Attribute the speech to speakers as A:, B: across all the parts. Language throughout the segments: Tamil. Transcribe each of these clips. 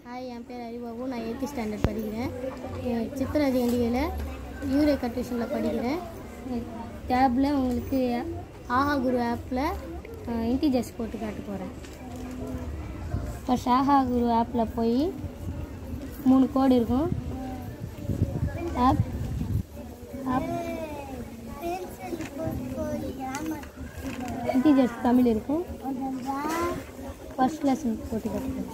A: ஹாய் என் பேர் அறிவாபு நான் எயித்து ஸ்டாண்டர்ட் படிக்கிறேன் அஹ் சித்திராஜி கண்டிகையில் யூரே கட்டிஷனில் படிக்கிறேன் டேப்பில் உங்களுக்கு ஆஹா குரு ஆப்பில் இன்டிஜர்ஸ் போட்டு காட்ட போகிறேன் ஃபஸ்ட் ஆஹா குரு ஆப்பில் போய் மூணு கோடு இருக்கும் ஆப் ஆப் இன்டிஜர்ஸ் தமிழ் இருக்கும் ஃபர்ஸ்ட் லெசன் போட்டு காட்டுறேன்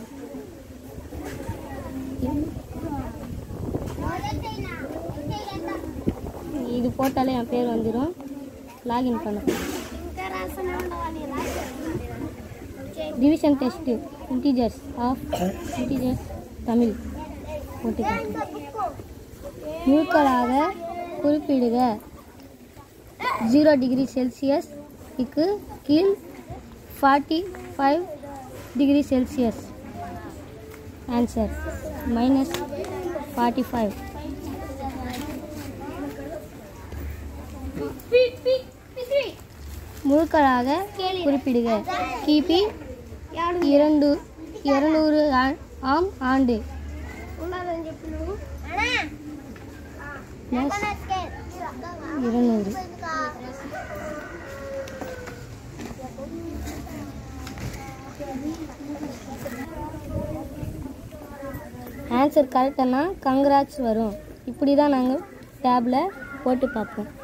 A: இது போட்டாலே என் பேர் வந்துடும் லாகின் பண்ண division test integers of integers Tamil போட்டு காட்டுறேன் முழுக்களாக குறிப்பிடுக ஜீரோ டிகிரி செல்சியஸ் க்கு கீழ் forty five degree Celsius answer minus forty five முழுக்களாக குறிப்பிடுக கிபி இரண்டு இருநூறு ஆ- ஆம் ஆண்டு Yes. இருநூறு ஆன்சர் கரெக்டானா கங்க்ராட்ஸ் வரும் இப்படி தான் நாங்கள் டேப்பில் போட்டு பார்ப்போம்